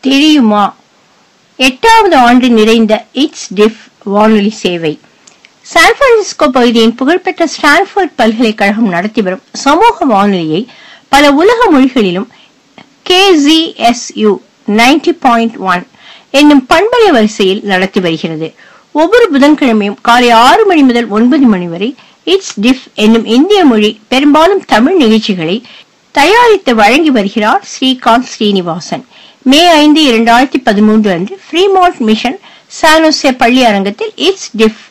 தெரியுமா எட்டாவது ஆண்டு நிறைந்த இட்ஸ் டிஃப் வானொலி சேவை சான் பிரான்சிஸ்கோ பகுதியின் புகழ்பெற்ற ஸ்டான்ஃபோர்ட் பல்கலைக்கழகம் நடத்தி வரும் சமூக வானொலியை பல உலக மொழிகளிலும் கேசிஎஸ்யூ நைன்டி பாயிண்ட் ஒன் என்னும் பண்பலை வரிசையில் நடத்தி வருகிறது ஒவ்வொரு புதன்கிழமையும் காலை ஆறு மணி முதல் ஒன்பது மணி வரை இட்ஸ் டிஃப் என்னும் இந்திய மொழி பெரும்பாலும் தமிழ் நிகழ்ச்சிகளை தயாரித்து வழங்கி வருகிறார் ஸ்ரீகாந்த் ஸ்ரீனிவாசன் மே ஐந்து இரண்டாயிரத்தி பதிமூன்று அன்று ஃப்ரீமால்ட் மிஷன் சானோசே பள்ளி அரங்கத்தில் இட்ஸ் டிஃப்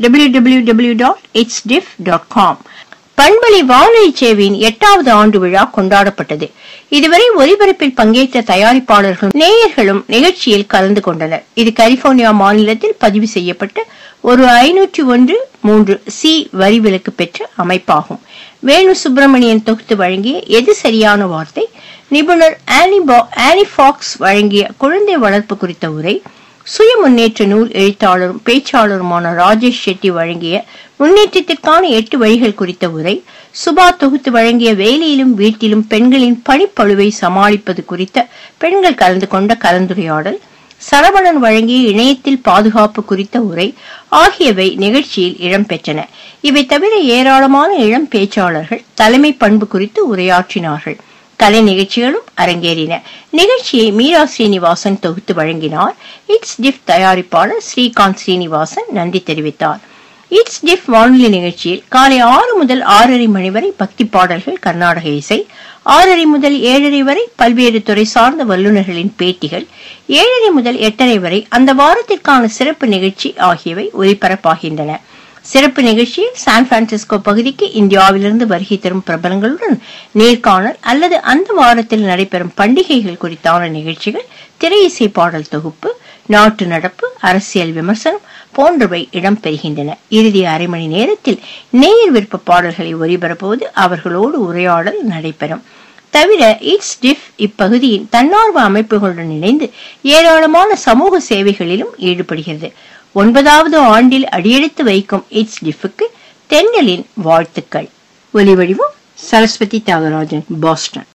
www.itsdiff.com பண்பலை வானொலி சேவையின் எட்டாவது ஆண்டு விழா கொண்டாடப்பட்டது இதுவரை ஒலிபரப்பில் பங்கேற்ற தயாரிப்பாளர்களும் நேயர்களும் நிகழ்ச்சியில் கலந்து கொண்டனர் இது கலிபோர்னியா மாநிலத்தில் பதிவு செய்யப்பட்ட ஒரு ஐநூற்றி ஒன்று மூன்று சி வரி விலக்கு பெற்ற அமைப்பாகும் வேணு சுப்பிரமணியன் தொகுத்து வழங்கிய எது சரியான வார்த்தை நிபுணர் ஆனி ஆனி ஃபாக்ஸ் வழங்கிய குழந்தை வளர்ப்பு குறித்த உரை சுய முன்னேற்ற நூல் எழுத்தாளரும் பேச்சாளருமான ராஜேஷ் ஷெட்டி வழங்கிய முன்னேற்றத்திற்கான எட்டு வழிகள் குறித்த உரை சுபா தொகுத்து வழங்கிய வேலையிலும் வீட்டிலும் பெண்களின் பணிப்பழுவை சமாளிப்பது குறித்த பெண்கள் கலந்து கொண்ட கலந்துரையாடல் சரவணன் வழங்கிய இணையத்தில் பாதுகாப்பு குறித்த உரை ஆகியவை நிகழ்ச்சியில் இடம்பெற்றன இவை தவிர ஏராளமான இளம் பேச்சாளர்கள் தலைமை பண்பு குறித்து உரையாற்றினார்கள் கலை நிகழ்ச்சிகளும் அரங்கேறின நிகழ்ச்சியை மீரா ஸ்ரீனிவாசன் தொகுத்து வழங்கினார் இட்ஸ் டிஃப் தயாரிப்பாளர் ஸ்ரீகாந்த் ஸ்ரீனிவாசன் நன்றி தெரிவித்தார் இட்ஸ் டிஃப் வானொலி நிகழ்ச்சியில் காலை ஆறு முதல் ஆறரை மணி வரை பக்தி பாடல்கள் கர்நாடக இசை ஆறரை முதல் ஏழரை வரை பல்வேறு துறை சார்ந்த வல்லுநர்களின் பேட்டிகள் ஏழரை முதல் எட்டரை வரை அந்த வாரத்திற்கான சிறப்பு நிகழ்ச்சி ஆகியவை ஒலிபரப்பாகின்றன சிறப்பு நிகழ்ச்சியில் சான் பிரான்சிஸ்கோ பகுதிக்கு இந்தியாவிலிருந்து வருகை தரும் பிரபலங்களுடன் நேர்காணல் அல்லது அந்த வாரத்தில் நடைபெறும் பண்டிகைகள் குறித்தான நிகழ்ச்சிகள் திரை இசை பாடல் தொகுப்பு நாட்டு நடப்பு அரசியல் விமர்சனம் போன்றவை இடம்பெறுகின்றன இறுதி அரை மணி நேரத்தில் நேயர் விருப்ப பாடல்களை ஒலிபரப்புவது அவர்களோடு உரையாடல் நடைபெறும் தவிர இட்ஸ் டிஃப் இப்பகுதியின் தன்னார்வ அமைப்புகளுடன் இணைந்து ஏராளமான சமூக சேவைகளிலும் ஈடுபடுகிறது ஒன்பதாவது ஆண்டில் அடியெடுத்து வைக்கும் இட்ஸ் டிஃபுக்கு தென்னலின் வாழ்த்துக்கள் ஒலிவடிவம் சரஸ்வதி தியாகராஜன் பாஸ்டன்